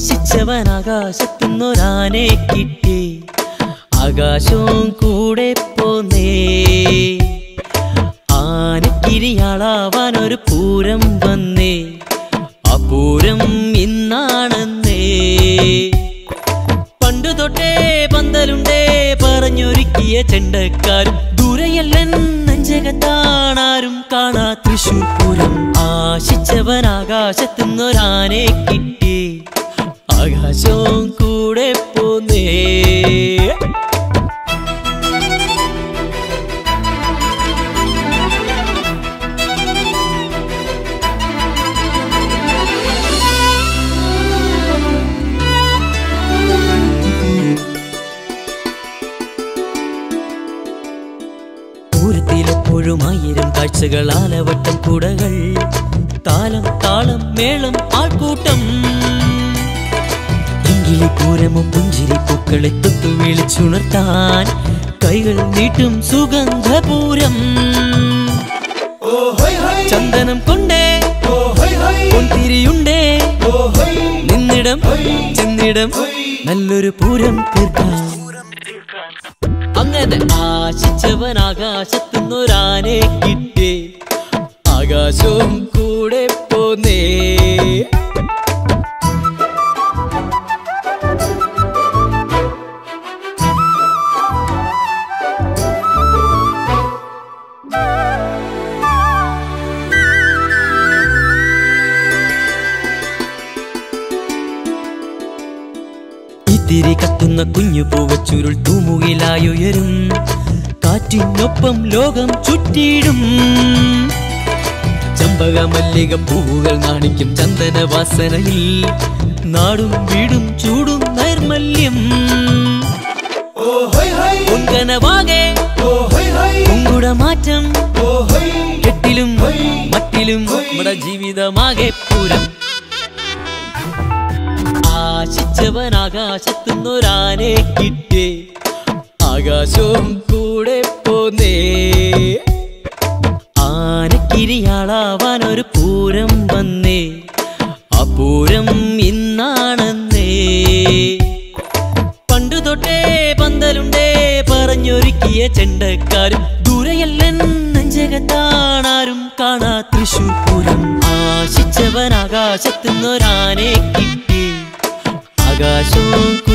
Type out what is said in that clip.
ആശിച്ചവൻ ആകാശത്തുനിന്നൊരാനെ കിട്ടി ആകാശവും കൂടെ പോന്നേ ആനക്കിരിയാളാവാൻ ഒരു പൂരം വന്നേ ആ പൂരം ഇന്നാണെന്നേ പണ്ടു തൊട്ടേ പന്തലുണ്ടേ പറഞ്ഞൊരുക്കിയ ചെണ്ടക്കാരും ദൂരയല്ലൻ നെഞ്ചകത്താണാരും കാണാ തൃശൂർ പൂരം ആശിച്ചവൻ ആകാശത്തുനിന്നൊരാനെ കിട്ടി ആകാശവും കൂടെ പോന്നേ പൂരത്തിലെപ്പോഴും ആയിരം കാഴ്ചകൾ ആലവട്ടം കുടകൾ താലം താളം മേളം ആൾക്കൂട്ടം എങ്കിലി പൂരമും പുഞ്ചിരി പൂക്കളെ തൊട്ടു വിളിച്ചുണർത്താൻ കൈകൾ നീട്ടും സുഗന്ധപൂരം ചന്ദനം കൊണ്ടേ പൊന്തിരിയുണ്ടേ നിന്നിടം ചെന്നിടം നല്ലൊരു പൂരം തീർക്കാം അങ്ങനെ ആശിച്ചവൻ ആകാശത്തുനിന്നൊരാനെ കിട്ടി ആകാശവും കൂടെ പോന്നേ ഇത്തിരി കത്തുന്ന കുഞ്ഞു പൂവച്ചുരുൾ തൂമുകിലായുയരും കാറ്റിനൊപ്പം ലോകം ചുറ്റിയിടും ചമ്പക മല്ലിക പൂവുകൾ നാണിക്കും ചന്ദന വാസനയിൽ നാടും വീടും ചൂടും നൈർമല്യം പൊൻകനവാകെ മാറ്റം കെട്ടിലും മറ്റിലും നമ്മുടെ ജീവിതമാകെ പൂരം ആശിച്ചവൻ ആകാശത്തുനിന്നൊരാനെ കിട്ടി ആകാശവും കൂടെ പോന്നേ ആനക്കിരിയാളാവാൻ ഒരു പൂരം വന്നേ ആ പൂരം ഇന്നാണെന്നേ പണ്ടു തൊട്ടേ പന്തലുണ്ടേ പറഞ്ഞൊരുക്കിയ ചെണ്ടക്കാരും ദൂരയല്ലൻ നെഞ്ചകത്താണാരും കാണാ തൃശൂർ പൂരം ആശിച്ചവൻ ആകാശത്തുനിന്നൊരാനെ കിട്ടി ആകാശവും